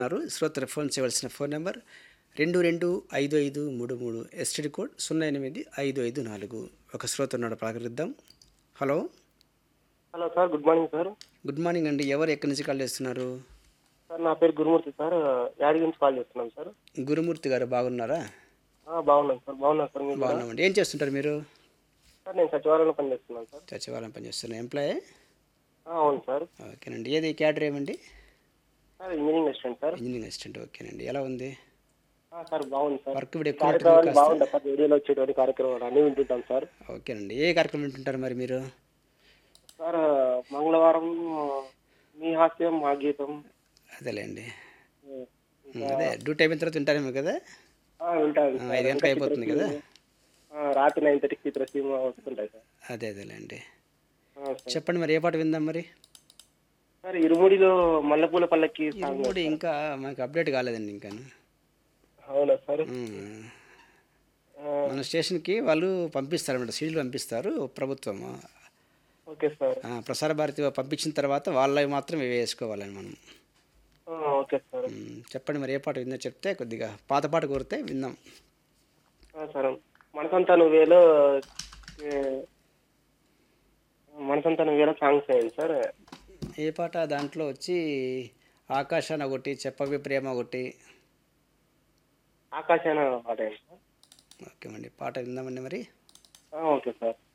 ఉన్నారు శ్రోతలు ఫోన్ చేయవలసిన ఫోన్ నెంబర్ రెండు రెండు ఐదు ఐదు మూడు మూడు ఎస్టీడీ కోడ్ సున్నా ఎనిమిది ఐదు ఐదు నాలుగు ఒక శ్రోత ఉన్నాడు పలకరిద్దాం hello hello sir good morning sir good morning అండి ఎవరు ఎక్కడి నుంచి కాల్ చేస్తున్నారు సార్ నా పేరు గురుమూర్తి సార్ యాదగిరి నుంచి కాల్ చేస్తున్నాం సార్ గురుమూర్తి గారు బాగున్నారా ఆ, బాగున్నాను సార్ బాగున్నాను సార్ మీరు కూడా? బాగున్నామండి ఏం చేస్తుంటారు మీరు సార్ నేను సచివాలయంలో పనిచేస్తున్నాను సార్ సచివాలయం పనిచేస్తున్న ఎంప్లాయీ ఆ, అవును సార్ ఓకేనండి ఏది క్యాడర్ ఏమండి sir engineering assistant sir engineering assistant ఓకేనండి ఎలా ఉంది ఆ, సార్ బాగుంది సార్ వర్క్ ఇప్పుడు ఎక్కువ కార్యక్రమాలు బాగుంది సార్ రేడియోలో వచ్చేటువంటి కార్యక్రమాలు అన్నీ వింటుంటాం సార్ ఓకేనండి ఏ కార్యక్రమం వింటుంటారు మరి మీరు సార్ మంగళవారం మీ హాస్యం మా గీతం అదేలేండి ఉం. ఉమ్, అదే డ్యూటీ అయిపోయిన తర్వాత వింటారేమో కదా ఆ, వింటాను ఆ, సార్. ఐదు గంటలకు అయిపోతుంది కదా ఆ, రాత్రి నైన్ థర్టీకి చిత్రసీమ వస్తుంటాయి సార్ అదే అదేలేండి ఆ, సార్ చెప్పండి మరి ఏ పాట విందాం మరి సార్ ఇరుముడిలో మల్లెపూల పల్లకి సాంగ్ కూడా ఇంకా మనకు అప్డేట్ కాలేదండి ఇంకా అవునా సార్ ఆ, మన స్టేషన్కి వాళ్ళు పంపిస్తారు అన్నమాట సీడీలు పంపిస్తారు ప్రభుత్వం ఓకే సార్ ఆ, ప్రసార భారతి పంపించిన తర్వాత వాళ్ళవి మాత్రం వేసుకోవాలని మనం ఆ, ఓకే సార్ ఉమ్, చెప్పండి మరి ఏ పాట విందో చెప్తే కొద్దిగా పాత పాట కోరితే విందాం ఆ, సరే మనసంతా నువ్వేలో ఏ, మనసంతా నువ్వేలో సాంగ్స్ వేయండి సార్ ఏ పాట దాంట్లో వచ్చి ఆకాశాన ఒకటి చెప్పవి ప్రేమ ఒకటి ఆకాశాన పాట వేయండి సార్ ఓకే అండి పాట విందామండి మరి ఆ, ఓకే సార్